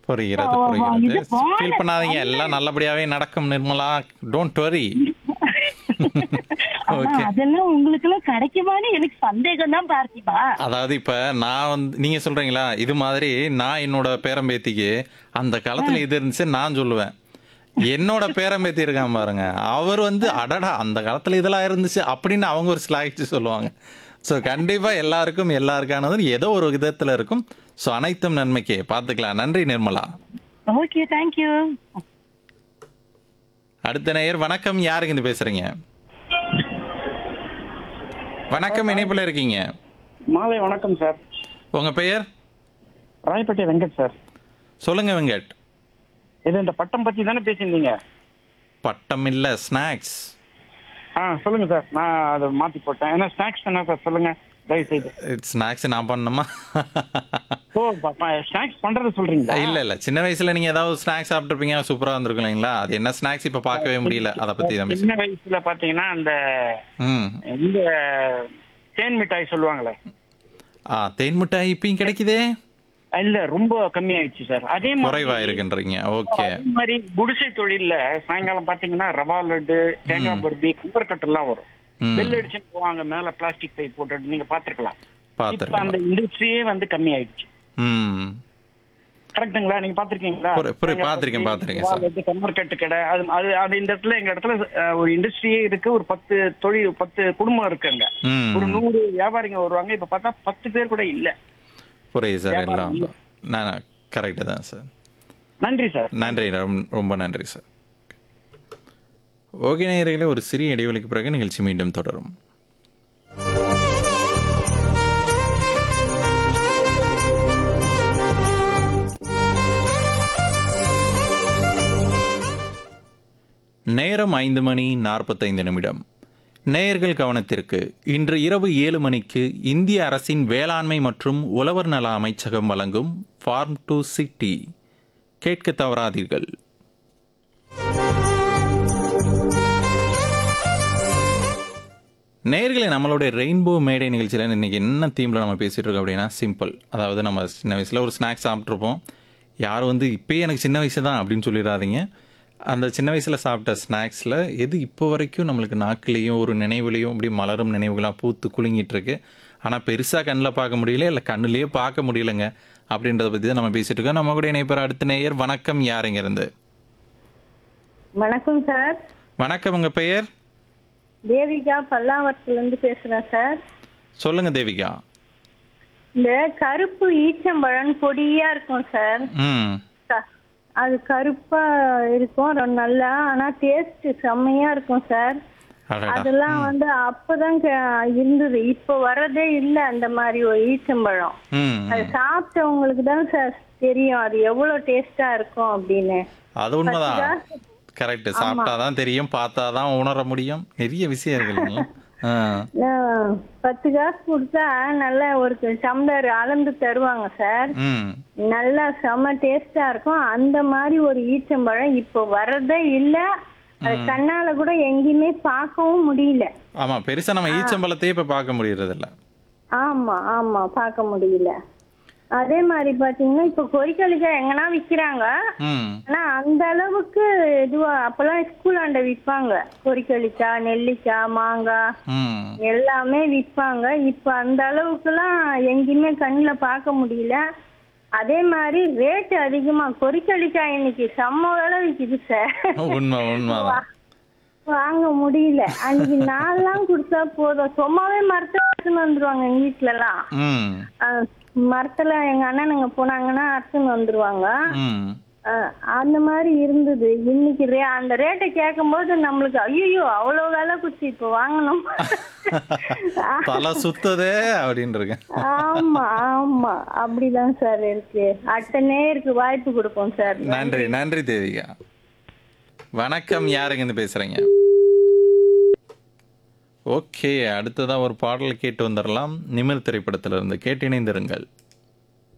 புரிகிறது ஆ, புரிகிறது இது போன- ஃபீல் பண்ணாதீங்க எல்லாம் நல்லபடியாவே நடக்கும் நிர்மலா டோன்ட் வரி ஆனா, ஓகே அதெல்லாம் உங்களுக்கு எல்லாம் கிடைக்குமான்னு எனக்கு சந்தேகம் தான் பார்த்திபா அதாவது இப்ப நான் வந்து நீங்க சொல்றீங்களா இது மாதிரி நான் என்னோட பேரம்பேத்திக்கு அந்த காலத்துல இது இருந்துச்சு நான் சொல்லுவேன் என்னோட பேரம்பேத்தி இருக்கான் பாருங்க அவர் வந்து அடடா அந்த காலத்துல இதெல்லாம் இருந்துச்சு அப்படின்னு அவங்க ஒரு ஸ்லாகிச்சு சொல்லுவாங்க ஸோ கண்டிப்பா எல்லாருக்கும் எல்லாருக்கானது ஏதோ ஒரு விதத்துல இருக்கும் ஸோ அனைத்தும் நன்மைக்கே பார்த்துக்கலாம் நன்றி நிர்மலா ஓகே தேங்க்யூ அடுத்த நேயர் வணக்கம் யாருங்க இது பேசுறீங்க வணக்கம் இணைப்புல இருக்கீங்க மாலை வணக்கம் சார் உங்க பெயர் ராயப்பேட்டை வெங்கட் சார் சொல்லுங்க வெங்கட் இது இந்த பட்டம் பத்தி தானே பேசியிருந்தீங்க பட்டம் இல்ல ஸ்நாக்ஸ் ஆ சொல்லுங்க சார் நான் அதை மாத்தி போட்டேன் ஏன்னா ஸ்நாக்ஸ் தானே சார் சொல்லுங்க தயவு செய்து ஸ்நாக்ஸ் நான் பண்ணணுமா ஓ ஸ்நாக்ஸ் பண்றது சொல்றீங்களா இல்ல இல்ல சின்ன வயசுல நீங்க ஏதாவது ஸ்நாக்ஸ் சாப்பிட்டுருப்பீங்க சூப்பரா இருந்திருக்கும் இல்லைங்களா அது என்ன ஸ்நாக்ஸ் இப்ப பார்க்கவே முடியல அதை பத்தி தான் பேசுறேன் சின்ன வயசுல பாத்தீங்கன்னா அந்த ம் இந்த தேன் மிட்டாய் சொல்லுவாங்களே ஆ தேன் மிட்டாய் இப்பயும் கிடைக்குதே இல்ல ரொம்ப கம்மியாயிடுச்சு சார் அதே குறைவா மாதிரி இருக்குன்றீங்க ஓகே அதே மாதிரி குடிசை தொழில்ல சாயங்காலம் பாத்தீங்கன்னா ரவா லட்டு தேங்காய் பருப்பி கும்பர்கட்டு எல்லாம் வரும் ம் பெல் அடிச்சுன்னு போவாங்க மேல பிளாஸ்டிக் பை போட்டுட்டு நீங்க பாத்துருக்கலாம் இப்ப பார்த்துருக்கேன் அந்த இண்டஸ்ட்ரியே வந்து கம்மி ஆயிடுச்சு ம் கரெக்ட்டுங்களா நீங்க பாத்திருக்கீங்களா புரி- புரி- பாத்திருக்கேன், பாத்திருக்கேன் சார். கன்வர்கட்டு கடை அது அது அது இந்த இடத்துல எங்க இடத்துல அஹ், ஒரு இண்டஸ்ட்ரியே இருக்கு ஒரு பத்து தொழில் பத்து குடும்பம் இருக்குங்க ஒரு ம் நூறு வியாபாரிங்க வருவாங்க இப்ப பார்த்தா பத்து பேர் கூட இல்ல புரியுது சார் எல்லாம் வியாபாரம் இல்ல. நான் கரெக்டு தான் சார் நன்றி சார் நன்றி ரொம்ப- ரொம்ப நன்றி சார் ஓகே நேயர்களே ஒரு சிறிய இடைவெளிக்கு பிறகு நிகழ்ச்சி மீண்டும் தொடரும் நேரம் ஐந்து மணி நாற்பத்தைந்து நிமிடம் நேயர்கள் கவனத்திற்கு இன்று இரவு ஏழு மணிக்கு இந்திய அரசின் வேளாண்மை மற்றும் உழவர் நல அமைச்சகம் வழங்கும் ஃபார்ம் டு சிட்டி கேட்க தவறாதீர்கள் நேயர்களே நம்மளுடைய ரெயின்போ மேடை நிகழ்ச்சியில் இன்னைக்கு என்ன தீமில் நம்ம பேசிட்டு இருக்கோம் அப்படின்னா சிம்பிள் அதாவது நம்ம சின்ன வயசில் ஒரு ஸ்நாக்ஸ் சாப்பிட்ருப்போம் யாரும் வந்து இப்பயே எனக்கு சின்ன வயசு தான் அப்படின்னு சொல்லிடாதீங்க அந்த சின்ன வயசில் சாப்பிட்ட ஸ்நாக்ஸில் எது இப்போ வரைக்கும் நம்மளுக்கு நாக்குலேயும் ஒரு நினைவுலையும் அப்படி மலரும் நினைவுகளாக பூத்து குலுங்கிட்டு இருக்கு ஆனால் பெருசாக கண்ணில் பார்க்க முடியல இல்லை கண்ணுலேயே பார்க்க முடியலங்க அப்படின்றத பற்றி தான் நம்ம பேசிட்டு இருக்கோம் நம்ம கூட இணைப்பர் அடுத்த நேயர் வணக்கம் யாருங்க இருந்து வணக்கம் சார் வணக்கம் உங்கள் பெயர் தேவிகா பல்லாவரத்துல இருந்து பேசுறேன் சார் சொல்லுங்க தேவிகா இந்த கருப்பு ஈச்சம்பழம் பொடியா இருக்கும் சார் ம் க- அது கருப்பா இருக்கும் ரொம்ப நல்லா ஆனா டேஸ்ட் செம்மையா இருக்கும் சார் அடடா அதெல்லாம் வந்து அப்பதான் க- இருந்தது இப்போ வரதே இல்ல அந்த மாதிரி ஒரு ஈச்சம்பழம் ம் அது சாப்பிட்டவங்களுக்கு தான் சார் தெரியும் அது எவ்வளவு டேஸ்டா இருக்கும் அப்படின்னு அது உண்மைதான் கரெக்ட் சாப்பிட்டாதான் தெரியும் பார்த்தாதான் உணர முடியும் நிறைய விஷயம் இருக்கு இல்லைங்களா ஆ. நான் பத்து காசு கொடுத்தா நல்லா ஒரு டம்ளர் அளந்து தருவாங்க சார் ம் நல்லா செம டேஸ்டா இருக்கும் அந்த மாதிரி ஒரு ஈச்சம்பழம் இப்போ வர்றதே இல்ல அது கண்ணால கூட எங்கேயுமே பார்க்கவும் முடியல ஆமா பெருசா நம்ம ஈச்சம்பழத்தையே இப்ப பார்க்க முடியறது இல்ல ஆமா ஆமா பார்க்க முடியல அதே மாதிரி பாத்தீங்கன்னா இப்போ கொரிக்கலிக்காய் எங்கன்னா விக்கிறாங்க ம் ஆனா அந்த அளவுக்கு இதுவா அப்பெல்லாம் ஸ்கூலாண்ட விற்பாங்க கொரிக்கலிக்காய் நெல்லிக்காய் மாங்காய் ம் எல்லாமே விற்பாங்க இப்ப அந்த அளவுக்குலாம் எங்கேயுமே கண்ணுல பார்க்க முடியல அதே மாதிரி ரேட் அதிகமா கொரிக்கலிக்காய் இன்னைக்கு செம்ம விலை விக்குது சார் உண்மை உண்மைதான் வாங்க முடியல அன்னைக்கு நாலாம் கொடுத்தா போதும் சும்மாவே மரத்தை அறுத்துன்னு வந்துருவாங்க எங்க வீட்டுல எல்லாம் ம் அஹ் மரத்துல எங்க அண்ணனுங்க போனாங்கன்னா அறுத்துன்னு வந்துருவாங்க ம் அஹ் அந்த மாதிரி இருந்தது இன்னைக்கு ரே அந்த ரேட்டை கேட்கும்போது நம்மளுக்கு ஐயோ அவ்வளவு விலை குச்சி இப்போ வாங்கணும் தலை சுத்ததே அப்படின்னு இருக்கேன் ஆமா ஆமா அப்படிதான் சார் இருக்கு அடுத்த நேருக்கு வாய்ப்பு கொடுப்போம் சார் நன்றி நன்றி தேவிகா வணக்கம் யாருங்க இருந்து பேசுறீங்க ஓகே அடுத்ததா ஒரு பாடல் கேட்டு வந்துடலாம் நிமிர் திரைப்படத்திலிருந்து கேட்டு இணைந்திருங்கள்